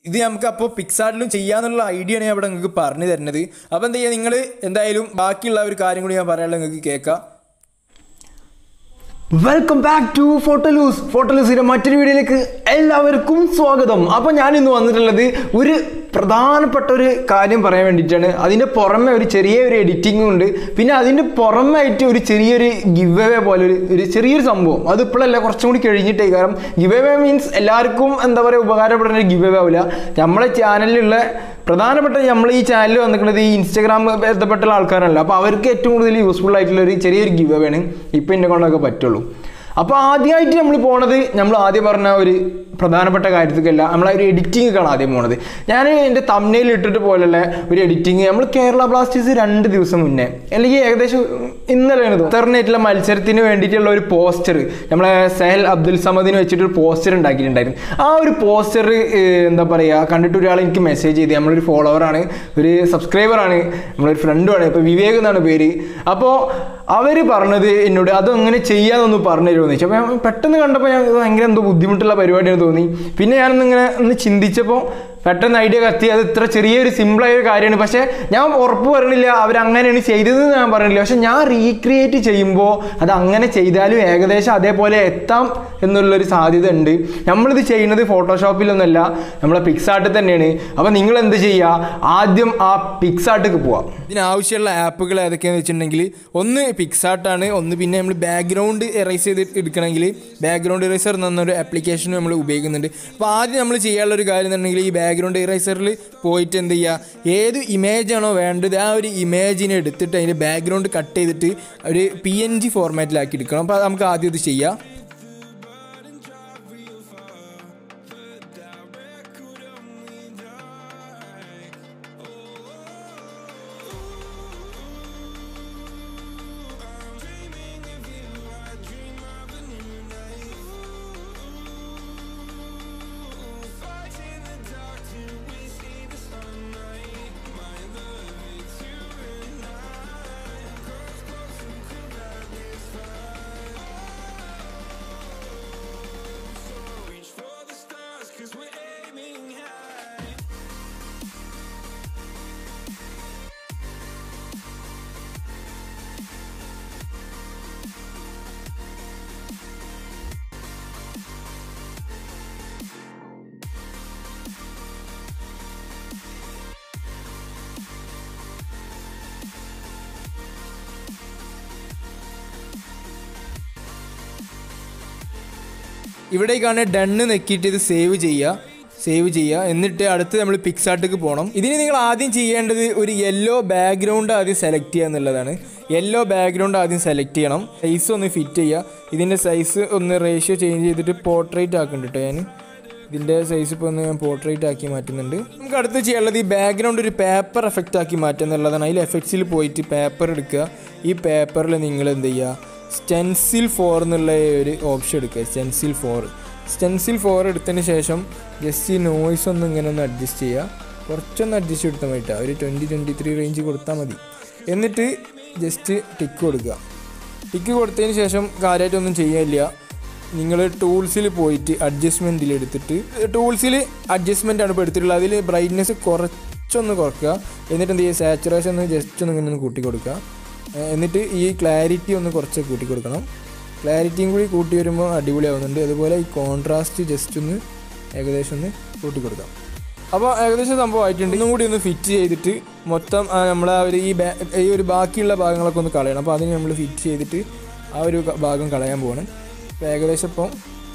ഇത് നമുക്ക് അപ്പോൾ പിക്സാർട്ടിലും ചെയ്യാന്നുള്ള ഐഡിയ ആണ് ഞാൻ ഇവിടെ നിങ്ങൾക്ക് പറഞ്ഞു തരുന്നത് അപ്പോൾ എന്താ ചെയ്യുക നിങ്ങൾ എന്തായാലും ബാക്കിയുള്ള ഒരു കാര്യം കൂടി ഞാൻ പറയാനുള്ള നിങ്ങൾക്ക് കേൾക്കാം വെൽക്കം ബാക്ക് ടു ഫോട്ടോലൂസ് ഫോട്ടോലൂസിന്റെ മറ്റൊരു വീഡിയോയിലേക്ക് എല്ലാവർക്കും സ്വാഗതം അപ്പോൾ ഞാൻ ഇന്ന് വന്നിട്ടുള്ളത് ഒരു പ്രധാനപ്പെട്ട ഒരു കാര്യം പറയാൻ വേണ്ടിയിട്ടാണ് അതിൻ്റെ പുറമെ ഒരു ചെറിയ ഒരു എഡിറ്റിംഗും ഉണ്ട് പിന്നെ അതിൻ്റെ പുറമായിട്ട് ഒരു ചെറിയൊരു ഗിവ് അവേ പോലെ ഒരു ഒരു ചെറിയൊരു സംഭവം അത് ഇപ്പോഴല്ല കുറച്ചും കൂടി കഴിഞ്ഞിട്ടേ കാരണം ഗിവ് അവേ മീൻസ് എല്ലാവർക്കും എന്താ പറയുക ഉപകാരപ്പെടുന്ന ഒരു ഗിവ് അവേ ആവില്ല നമ്മളെ ചാനലിലുള്ള പ്രധാനപ്പെട്ട നമ്മൾ ഈ ചാനൽ വന്നിട്ടുള്ളത് ഈ ഇൻസ്റ്റാഗ്രാം ബന്ധപ്പെട്ടുള്ള ആൾക്കാരല്ല അപ്പോൾ അവർക്ക് ഏറ്റവും കൂടുതൽ യൂസ്ഫുൾ ആയിട്ടുള്ള ഒരു ചെറിയൊരു ഗിവ് അവേ ആണ് ഇപ്പം എന്നെ കൊണ്ടൊക്കെ പറ്റുള്ളൂ അപ്പോൾ ആദ്യമായിട്ട് നമ്മൾ പോണത് നമ്മൾ ആദ്യം പറഞ്ഞ ഒരു പ്രധാനപ്പെട്ട കാര്യത്തിലല്ല നമ്മൾ ഒരു എഡിറ്റിംഗാണ് ആദ്യം പോണത് ഞാൻ എൻ്റെ തമ്മനയിൽ ഇട്ടിട്ട് പോലുള്ള ഒരു എഡിറ്റിംഗ് നമ്മൾ കേരള ബ്ലാസ്റ്റേഴ്സ് രണ്ട് ദിവസം മുന്നേ അല്ലെങ്കിൽ ഏകദേശം ഇന്നലെയാണ് തെറിനായിട്ടുള്ള മത്സരത്തിന് വേണ്ടിയിട്ടുള്ള ഒരു പോസ്റ്റർ നമ്മളെ സഹൽ അബ്ദുൽ സമദിന് വെച്ചിട്ട് ഒരു പോസ്റ്റർ ഉണ്ടാക്കിയിട്ടുണ്ടായിരുന്നു ആ ഒരു പോസ്റ്റർ എന്താ പറയുക കണ്ടിട്ട് ഒരാൾ എനിക്ക് മെസ്സേജ് ചെയ്ത് നമ്മളൊരു ഫോളോവറാണ് ഒരു സബ്സ്ക്രൈബറാണ് നമ്മളൊരു ഫ്രണ്ടുമാണ് ഇപ്പോൾ വിവേക് എന്നാണ് പേര് അപ്പോൾ അവർ പറഞ്ഞത് എന്നോട് അതങ്ങനെ ചെയ്യാന്നൊന്ന് പറഞ്ഞു തരുമെന്ന് ചോദിച്ചു അപ്പോൾ ഞാൻ പെട്ടെന്ന് കണ്ടപ്പോൾ ഞാൻ ഇത് ഭയങ്കര എന്തോ ബുദ്ധിമുട്ടുള്ള പരിപാടിയാണ് തോന്നി പിന്നെ ഞാനൊന്ന് ഇങ്ങനെ ഒന്ന് ചിന്തിച്ചപ്പോൾ പെട്ടെന്ന് ഐഡിയ കത്തി അത് ഇത്ര ചെറിയൊരു സിമ്പിളായ ഒരു കാര്യമാണ് പക്ഷേ ഞാൻ ഉറപ്പ് പറയണില്ല അവരങ്ങനെയാണ് ചെയ്തതെന്ന് ഞാൻ പറയണില്ല പക്ഷെ ഞാൻ റീക്രിയേറ്റ് ചെയ്യുമ്പോൾ അത് അങ്ങനെ ചെയ്താലും ഏകദേശം അതേപോലെ എത്താം എന്നുള്ളൊരു സാധ്യത ഉണ്ട് നമ്മളിത് ചെയ്യുന്നത് ഫോട്ടോഷോപ്പിലൊന്നുമല്ല നമ്മളെ പിക്സാർട്ടിൽ തന്നെയാണ് അപ്പോൾ നിങ്ങൾ എന്ത് ചെയ്യുക ആദ്യം ആ പിക്സാർട്ടിക്ക് പോവാം ഇതിനാവശ്യമുള്ള ആപ്പുകൾ ഏതൊക്കെയാണെന്ന് വെച്ചിട്ടുണ്ടെങ്കിൽ ഒന്ന് പിക്സാർട്ടാണ് ഒന്ന് പിന്നെ നമ്മൾ ബാക്ക്ഗ്രൗണ്ട് എറൈസ് ചെയ്ത് എടുക്കണമെങ്കിൽ ബാക്ക്ഗ്രൗണ്ട് ഇറൈസർ എന്നൊരു ആപ്ലിക്കേഷൻ നമ്മൾ ഉപയോഗിക്കുന്നുണ്ട് അപ്പോൾ ആദ്യം നമ്മൾ ചെയ്യാനുള്ള ഒരു കാര്യം എന്നുണ്ടെങ്കിൽ ഈ ബാക്ക്ഗ്രൗണ്ട് ഇറൈസറിൽ പോയിട്ട് എന്ത് ചെയ്യുക ഏത് ഇമേജ് ആണോ വേണ്ടത് ആ ഒരു ഇമേജിനെ എടുത്തിട്ട് അതിൻ്റെ ബാക്ക്ഗ്രൗണ്ട് കട്ട് ചെയ്തിട്ട് ഒരു പി എൻ ജി ഫോർമാറ്റിലാക്കി എടുക്കണം അപ്പോൾ നമുക്ക് ആദ്യം ഇത് ചെയ്യാം ഇവിടേക്കാണ് ഡണ്ണ് നെക്കിയിട്ട് ഇത് സേവ് ചെയ്യുക സേവ് ചെയ്യുക എന്നിട്ട് അടുത്ത് നമ്മൾ പിക്സാർട്ടിക്ക് പോകണം ഇതിന് നിങ്ങൾ ആദ്യം ചെയ്യേണ്ടത് ഒരു യെല്ലോ ബാക്ക്ഗ്രൗണ്ട് ആദ്യം സെലക്ട് ചെയ്യുക എന്നുള്ളതാണ് യെല്ലോ ബാക്ക്ഗ്രൗണ്ട് ആദ്യം സെലക്ട് ചെയ്യണം സൈസ് ഒന്ന് ഫിറ്റ് ചെയ്യുക ഇതിൻ്റെ സൈസ് ഒന്ന് റേഷ്യോ ചേഞ്ച് ചെയ്തിട്ട് പോർട്രേറ്റ് ആക്കുന്നുണ്ട് കേട്ടോ ഞാൻ ഇതിൻ്റെ സൈസ് ഇപ്പോൾ ഒന്ന് ഞാൻ പോർട്രേറ്റ് ആക്കി മാറ്റുന്നുണ്ട് നമുക്ക് അടുത്ത് ചെയ്യാനുള്ളത് ഈ ബാക്ക്ഗ്രൗണ്ട് ഒരു പേപ്പർ എഫക്റ്റ് ആക്കി മാറ്റുക എന്നുള്ളതാണ് അതിൽ എഫക്ട്സിൽ പോയിട്ട് പേപ്പർ എടുക്കുക ഈ പേപ്പറിൽ നിങ്ങൾ എന്ത് ചെയ്യുക സ്റ്റെൻസിൽ ഫോർ എന്നുള്ള ഒരു ഓപ്ഷൻ എടുക്കുക സ്റ്റെൻസിൽ ഫോർ സ്റ്റെൻസിൽ ഫോർ എടുത്തതിന് ശേഷം ജസ്റ്റ് ഈ നോയ്സ് ഒന്ന് ഇങ്ങനെ ഒന്ന് അഡ്ജസ്റ്റ് ചെയ്യുക കുറച്ചൊന്ന് അഡ്ജസ്റ്റ് കൊടുത്താൽ മതി ഒരു ട്വൻറ്റി ട്വൻറ്റി ത്രീ റേഞ്ച് കൊടുത്താൽ മതി എന്നിട്ട് ജസ്റ്റ് ടിക്ക് കൊടുക്കുക ടിക്ക് കൊടുത്തതിന് ശേഷം കാര്യമായിട്ടൊന്നും ചെയ്യാനില്ല നിങ്ങൾ ടൂൾസിൽ പോയിട്ട് അഡ്ജസ്റ്റ്മെൻറ്റിൽ എടുത്തിട്ട് ടൂൾസിൽ അഡ്ജസ്റ്റ്മെൻ്റ് ആണ് ഇപ്പോൾ എടുത്തിട്ടുള്ളത് അതിൽ ബ്രൈറ്റ്നെസ് കുറച്ചൊന്ന് കുറക്കുക എന്നിട്ട് എന്ത് ചെയ്യുക സാച്ചുറേഷൻ ഒന്ന് ജസ്റ്റ് ഒന്ന് ഇങ്ങനെ ഒന്ന് കൂട്ടി കൊടുക്കുക ഏഹ് എന്നിട്ട് ഈ ക്ലാരിറ്റി ഒന്ന് കുറച്ച് കൂട്ടി കൊടുക്കണം ക്ലാരിറ്റിയും കൂടി കൂട്ടി വരുമ്പോൾ അടിപൊളിയാവുന്നുണ്ട് അതുപോലെ ഈ കോൺട്രാസ്റ്റ് ജസ്റ്റ് ഒന്ന് ഏകദേശം ഒന്ന് കൂട്ടി കൊടുക്കാം അപ്പോൾ ഏകദേശം സംഭവം ആയിട്ടുണ്ട് ഇന്നും കൂടി ഒന്ന് ഫിറ്റ് ചെയ്തിട്ട് മൊത്തം ആ, നമ്മളെ ആ ഒരു ഈ ബാ ഈ ഒരു ബാക്കിയുള്ള ഭാഗങ്ങളൊക്കെ ഒന്ന് കളയണം അപ്പോൾ അതിന് നമ്മൾ ഫിറ്റ് ചെയ്തിട്ട് ആ ഒരു ക- ഭാഗം കളയാൻ പോവാണ് അപ്പോൾ ഏകദേശം ഇപ്പോൾ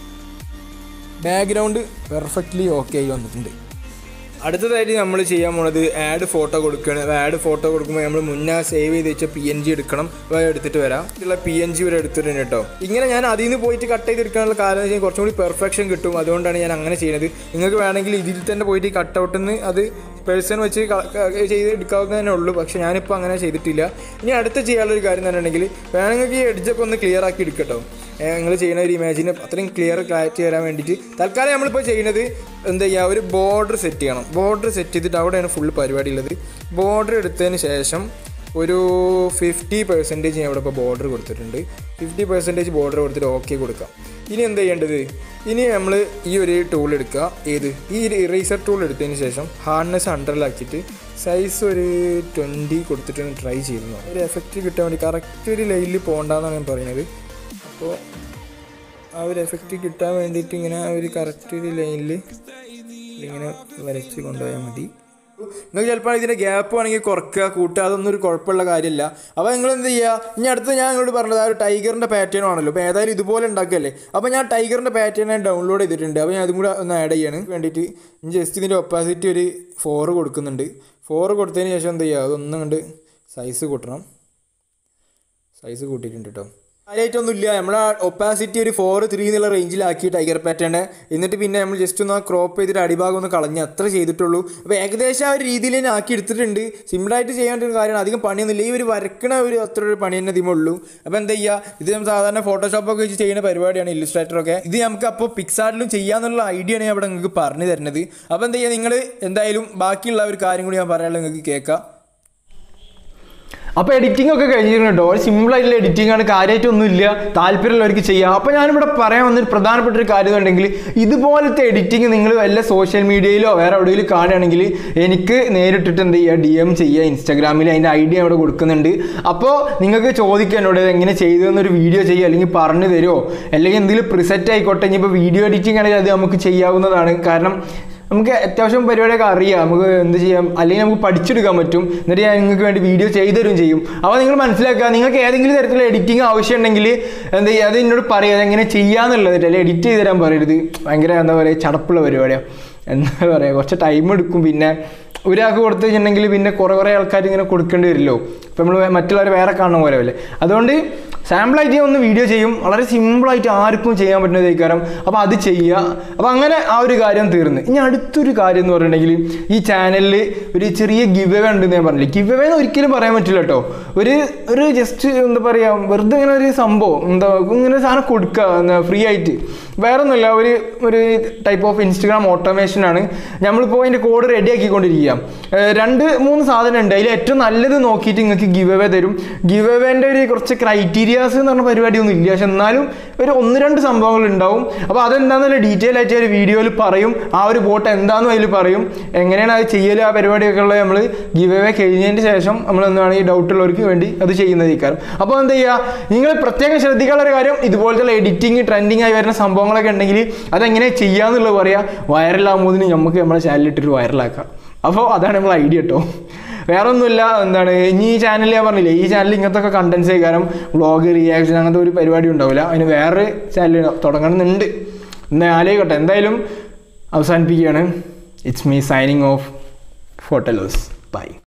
ബാക്ക്ഗ്രൗണ്ട് പെർഫെക്റ്റ്ലി ഓക്കെ ആയി വന്നിട്ടുണ്ട് അടുത്തതായിട്ട് നമ്മൾ ചെയ്യാൻ പോണത് ആഡ് ഫോട്ടോ കൊടുക്കുകയാണ് ആഡ് ഫോട്ടോ കൊടുക്കുമ്പോൾ നമ്മൾ മുന്നേ സേവ് ചെയ്ത് വെച്ച പി എൻ ജി എടുക്കണം അപ്പോൾ അത് എടുത്തിട്ട് വരാം ഉള്ള പി എൻ ജി വരെ എടുത്തിട്ടുണ്ട് കേട്ടോ ഇങ്ങനെ ഞാൻ അതിൽ നിന്ന് പോയിട്ട് കട്ട് ചെയ്തെടുക്കാനുള്ള കാരണം എന്ന് വെച്ചാൽ കുറച്ചും കൂടി പെർഫെക്ഷൻ കിട്ടും അതുകൊണ്ടാണ് ഞാൻ അങ്ങനെ ചെയ്യുന്നത് നിങ്ങൾക്ക് വേണമെങ്കിൽ ഇതിൽ തന്നെ പോയിട്ട് കട്ട് ഔട്ടിൽ നിന്ന് അത് പേഴ്സൺ വെച്ച് ക- ക- ചെയ്ത് എടുക്കാവുന്നതന്നെ ഉള്ളൂ പക്ഷെ ഞാനിപ്പോൾ അങ്ങനെ ചെയ്തിട്ടില്ല ഇനി അടുത്ത ചെയ്യാനുള്ള ഒരു കാര്യം എന്ന് പറഞ്ഞിട്ടുണ്ടെങ്കിൽ വേണമെങ്കിൽ ഈ എഡ്ജൊക്കെ ഒന്ന് ക്ലിയർ ആക്കി എടുക്കട്ടോ നിങ്ങൾ ചെയ്യുന്ന ഒരു ഇമേജിന് അത്രയും ക്ലിയർ ക്ലാരിറ്റി തരാൻ വേണ്ടിയിട്ട് തൽക്കാലം നമ്മളിപ്പോൾ ചെയ്യുന്നത് എന്താ ചെയ്യുക ഒരു ബോർഡർ സെറ്റ് ചെയ്യണം ബോർഡർ സെറ്റ് ചെയ്തിട്ട് അവിടെയാണ് ഫുൾ പരിപാടി ഉള്ളത് ബോർഡർ എടുത്തതിന് ശേഷം ഒരു ഫിഫ്റ്റി പെർസെൻറ്റേജ് ഞാൻ ഇവിടെ ഇപ്പോൾ ബോർഡർ കൊടുത്തിട്ടുണ്ട് ഫിഫ്റ്റി പെർസെൻറ്റേജ് ബോർഡർ കൊടുത്തിട്ട് ഓക്കെ കൊടുക്കാം ഇനി എന്താ ചെയ്യേണ്ടത് ഇനി നമ്മൾ ഈ ഒരു ടൂൾ എടുക്കുക ഏത് ഈ ഒരു ഇറേസർ ടൂൾ എടുത്തതിന് ശേഷം ഹാർഡ്നെസ് അണ്ടറിലാക്കിയിട്ട് സൈസ് ഒരു ട്വൻറ്റി കൊടുത്തിട്ട് ട്രൈ ചെയ്യുന്നു ഒരു എഫക്റ്റ് കിട്ടാൻ വേണ്ടി കറക്റ്റ് ഒരു ലൈനിൽ പോകണ്ടെന്നാണ് ഞാൻ പറയുന്നത് അപ്പോൾ ആ ഒരു എഫക്റ്റ് കിട്ടാൻ വേണ്ടിയിട്ട് ഇങ്ങനെ ആ ഒരു കറക്റ്റ് ഒരു ലൈനിൽ ഇങ്ങനെ വരച്ച് കൊണ്ടുപോയാൽ മതി നിങ്ങൾക്ക് ചിലപ്പോൾ ഇതിൻ്റെ ഗ്യാപ്പ് വേണമെങ്കിൽ കുറക്കുക കൂട്ടുക അതൊന്നും ഒരു കുഴപ്പമുള്ള കാര്യമില്ല അപ്പോൾ നിങ്ങൾ എന്ത് ചെയ്യുക ഇനി അടുത്ത് ഞാൻ നിങ്ങളോട് പറഞ്ഞത് ആ ഒരു ടൈഗറിൻ്റെ പാറ്റേൺ ആണല്ലോ അപ്പോൾ ഏതായാലും ഇതുപോലെ ഉണ്ടാക്കുകയല്ലേ അപ്പോൾ ഞാൻ ടൈഗറിൻ്റെ പാറ്റേൺ ഞാൻ ഡൗൺലോഡ് ചെയ്തിട്ടുണ്ട് അപ്പോൾ ഞാൻ അതും കൂടെ ഒന്ന് ആഡ് ചെയ്യാണ് വേണ്ടിയിട്ട് ഇനി ജസ്റ്റ് ഇതിൻ്റെ ഒപ്പാസിറ്റി ഒരു ഫോറ് കൊടുക്കുന്നുണ്ട് ഫോറ് കൊടുത്തതിന് ശേഷം എന്ത് ചെയ്യുക അതൊന്നും കണ്ട് സൈസ് കൂട്ടണം സൈസ് കൂട്ടിയിട്ടുണ്ട് കേട്ടോ കാര്യമായിട്ടൊന്നുമില്ല നമ്മൾ ആ ഒപ്പാസിറ്റി ഒരു ഫോർ ത്രീ എന്നുള്ള റേഞ്ചിലാക്കി ടൈഗർ പാറ്റേൺ എന്നിട്ട് പിന്നെ നമ്മൾ ജസ്റ്റ് ഒന്ന് ക്രോപ്പ് ചെയ്തിട്ട് അടിഭാഗം ഒന്ന് കളഞ്ഞ് അത്ര ചെയ്തിട്ടുള്ളൂ അപ്പോൾ ഏകദേശം ആ ഒരു രീതിയിൽ തന്നെ ആക്കി എടുത്തിട്ടുണ്ട് സിമ്പിളായിട്ട് ചെയ്യാൻ ഒരു കാര്യമാണ് അധികം പണിയൊന്നുമില്ല ഈ ഒരു വരക്കണ ഒരു അത്ര ഒരു പണി തന്നെ ഇതിമുള്ളൂ അപ്പോൾ എന്താ ചെയ്യുക ഇത് നമ്മൾ സാധാരണ ഫോട്ടോഷോപ്പൊക്കെ വെച്ച് ചെയ്യുന്ന പരിപാടിയാണ് ഇല്ലുസ്ട്രേറ്ററൊക്കെ ഇത് നമുക്ക് അപ്പോൾ പിക്സാർട്ടിലും ചെയ്യാന്നുള്ള ഐഡിയ ആണ് ഞാൻ ഇവിടെ നിങ്ങൾക്ക് പറഞ്ഞു തരുന്നത് അപ്പോൾ എന്താ ചെയ്യുക നിങ്ങൾ എന്തായാലും ബാക്കിയുള്ള ഒരു കാര്യം കൂടി ഞാൻ പറയാനുള്ളത് നിങ്ങൾക്ക് കേൾക്കാം അപ്പോൾ എഡിറ്റിംഗ് ഒക്കെ കഴിഞ്ഞിരുന്നു കേട്ടോ സിമ്പിൾ ആയിട്ടുള്ള എഡിറ്റിംഗ് ആണ് കാര്യമായിട്ടൊന്നും ഇല്ല താല്പര്യമുള്ളവർക്ക് ചെയ്യാം അപ്പോൾ ഞാനിവിടെ പറയാൻ വന്നൊരു പ്രധാനപ്പെട്ട ഒരു കാര്യം ഉണ്ടെങ്കിൽ ഇതുപോലത്തെ എഡിറ്റിംഗ് നിങ്ങൾ വല്ല സോഷ്യൽ മീഡിയയിലോ വേറെ എവിടെയെങ്കിലും കാണുകയാണെങ്കിൽ എനിക്ക് നേരിട്ടിട്ട് എന്ത് ചെയ്യുക ഡി എം ചെയ്യുക ഇൻസ്റ്റാഗ്രാമിൽ അതിൻ്റെ ഐഡിയ അവിടെ കൊടുക്കുന്നുണ്ട് അപ്പോൾ നിങ്ങൾക്ക് ചോദിക്കുക എന്നോട് ഇത് എങ്ങനെ ചെയ്തു എന്നൊരു വീഡിയോ ചെയ്യുക അല്ലെങ്കിൽ പറഞ്ഞു തരുമോ അല്ലെങ്കിൽ എന്തെങ്കിലും പ്രിസെറ്റ് ആയിക്കോട്ടെ ഇനിയിപ്പോൾ വീഡിയോ എഡിറ്റിംഗ് ആണെങ്കിൽ അത് നമുക്ക് ചെയ്യാവുന്നതാണ് കാരണം നമുക്ക് അത്യാവശ്യം പരിപാടിയൊക്കെ അറിയാം നമുക്ക് എന്ത് ചെയ്യാം അല്ലെങ്കിൽ നമുക്ക് പഠിച്ചെടുക്കാൻ പറ്റും എന്നിട്ട് ഞാൻ നിങ്ങൾക്ക് വേണ്ടി വീഡിയോ ചെയ്തുതരും ചെയ്യും അപ്പോൾ നിങ്ങൾ മനസ്സിലാക്കുക നിങ്ങൾക്ക് ഏതെങ്കിലും തരത്തിലുള്ള എഡിറ്റിംഗ് ആവശ്യമുണ്ടെങ്കിൽ എന്ത് ചെയ്യുക അത് എന്നോട് പറയുക അതെങ്ങനെ ചെയ്യാന്നുള്ളത് അല്ലെങ്കിൽ എഡിറ്റ് ചെയ്ത് തരാൻ പറയരുത് ഭയങ്കര എന്താ പറയുക ചടപ്പുള്ള പരിപാടിയാണ് എന്താ പറയുക കുറച്ച് ടൈം എടുക്കും പിന്നെ ഒരാൾക്ക് കൊടുത്തു കഴിഞ്ഞിട്ടുണ്ടെങ്കിൽ പിന്നെ കുറേ കുറേ ആൾക്കാർ ഇങ്ങനെ കൊടുക്കേണ്ടി വരില്ലോ ഇപ്പം നമ്മൾ മറ്റുള്ളവർ വേറെ കാണുന്ന പോലെ അല്ലേ അതുകൊണ്ട് സാമ്പിളായിട്ട് ഞാൻ ഒന്ന് വീഡിയോ ചെയ്യും വളരെ സിമ്പിളായിട്ട് ആർക്കും ചെയ്യാൻ പറ്റുന്ന ഇതേക്കാരം അപ്പോൾ അത് ചെയ്യുക അപ്പോൾ അങ്ങനെ ആ ഒരു കാര്യം തീർന്ന് ഇനി അടുത്തൊരു കാര്യം എന്ന് പറഞ്ഞിട്ടുണ്ടെങ്കിൽ ഈ ചാനലിൽ ഒരു ചെറിയ ഗിവ് അവേ ഉണ്ടെന്ന് ഞാൻ പറഞ്ഞില്ല ഗിവ് അവേ എന്ന് ഒരിക്കലും പറയാൻ പറ്റില്ല കേട്ടോ ഒരു ഒരു ജസ്റ്റ് എന്താ പറയുക വെറുതെ ഇങ്ങനെ ഒരു സംഭവം എന്താ ഇങ്ങനെ സാധനം കൊടുക്കുക എന്താ ഫ്രീ ആയിട്ട് വേറെ ഒന്നുമില്ല ഒരു ഒരു ടൈപ്പ് ഓഫ് ഇൻസ്റ്റഗ്രാം ഓട്ടോമേഷൻ ആണ് നമ്മളിപ്പോൾ അതിൻ്റെ കോഡ് റെഡി ആക്കിക്കൊണ്ടിരിക്കുക ഏഹ് രണ്ട് മൂന്ന് സാധനം ഉണ്ട് അതിൽ ഏറ്റവും നല്ലത് നോക്കിയിട്ട് നിങ്ങൾക്ക് ഗിവ് അവേ തരും ഗിവ് അവേൻ്റെ ഒരു കുറച്ച് ക്രൈറ്റീരിയാസ് എന്ന് പറഞ്ഞ പരിപാടിയൊന്നും ഇല്ല പക്ഷെ എന്നാലും ഒരു ഒന്ന് രണ്ട് സംഭവങ്ങൾ ഉണ്ടാവും അപ്പോൾ അതെന്താണെന്നുള്ള ഡീറ്റെയിൽ ആയിട്ട് ഒരു വീഡിയോയിൽ പറയും ആ ഒരു ബോട്ട് എന്താണെന്നും അതിൽ പറയും എങ്ങനെയാണ് അത് ചെയ്യൽ ആ പരിപാടിയൊക്കെ ഉള്ളത് നമ്മൾ ഗിവ് അവേ കഴിഞ്ഞതിന് ശേഷം നമ്മൾ എന്താണ് ഈ ഡൗട്ട് ഉള്ളവർക്ക് വേണ്ടി അത് ചെയ്യുന്നത് ഇക്കാരം അപ്പോൾ എന്താ ചെയ്യുക നിങ്ങൾ പ്രത്യേകം ശ്രദ്ധിക്കാനുള്ള ഒരു കാര്യം ഇതുപോലത്തെ എഡിറ്റിംഗ് ട്രെൻഡിങ് ആയി വരുന്ന സംഭവങ്ങളൊക്കെ ഉണ്ടെങ്കിൽ അതെങ്ങനെ ചെയ്യാന്നുള്ളത് പറയാം വൈറലാകുമ്പോൾ നമുക്ക് നമ്മുടെ ചാനലിട്ടിട്ട് വൈറലാക്കാം അപ്പോൾ അതാണ് നമ്മൾ ഐഡിയ കേട്ടോ വേറെ ഒന്നുമില്ല എന്താണ് ഇനി ഈ ചാനൽ ഞാൻ പറഞ്ഞില്ലേ ഈ ചാനൽ ഇങ്ങനത്തെ ഒക്കെ കണ്ടൻസ് കാരണം വ്ളോഗ് റിയാക്ഷൻ അങ്ങനത്തെ ഒരു പരിപാടി ഉണ്ടാവില്ല അതിന് വേറെ ചാനൽ തുടങ്ങണമെന്നുണ്ട് എന്നാൽ ആലോചിക്കട്ടെ എന്തായാലും അവസാനിപ്പിക്കുകയാണ് ഇറ്റ്സ് മീ സൈനിങ് ഓഫ് ഫോട്ടോലോസ് ബൈ